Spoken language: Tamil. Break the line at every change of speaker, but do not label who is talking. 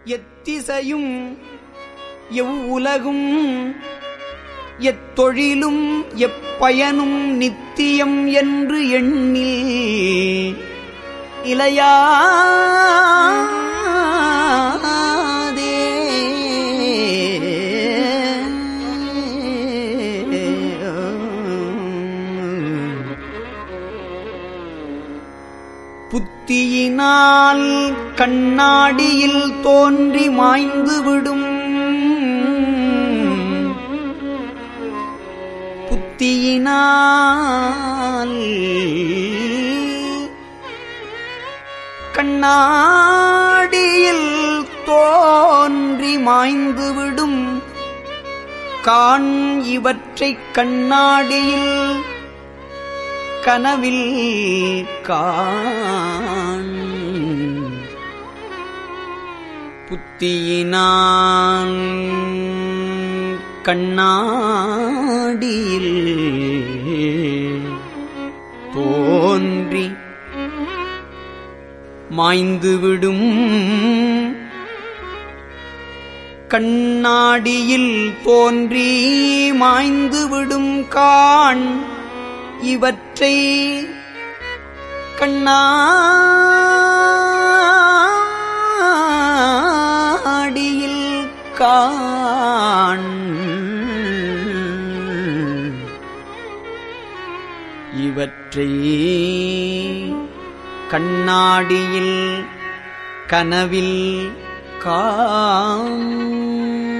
எத்திசையும் எவ்வுலகும் எத்தொழிலும் எப்பயனும் நித்தியம் என்று எண்ணில் இலையாதே புத்தியினால் கண்ணாடியில் தோன்றி மாய்ந்து விடும் புத்தியினால் கண்ணாடியில் தோன்றி மாய்ந்து விடும் காண் இவற்றைக் கண்ணாடியில் கனவில் காண் புத்தியினான் கண்ணாடியில் தோன்றி மாய்ந்துவிடும் கண்ணாடியில் தோன்றி மாய்ந்துவிடும் காண் இவற்றை கண்ணாடியில் காண் இவற்றை கண்ணாடியில் கனவில் காண்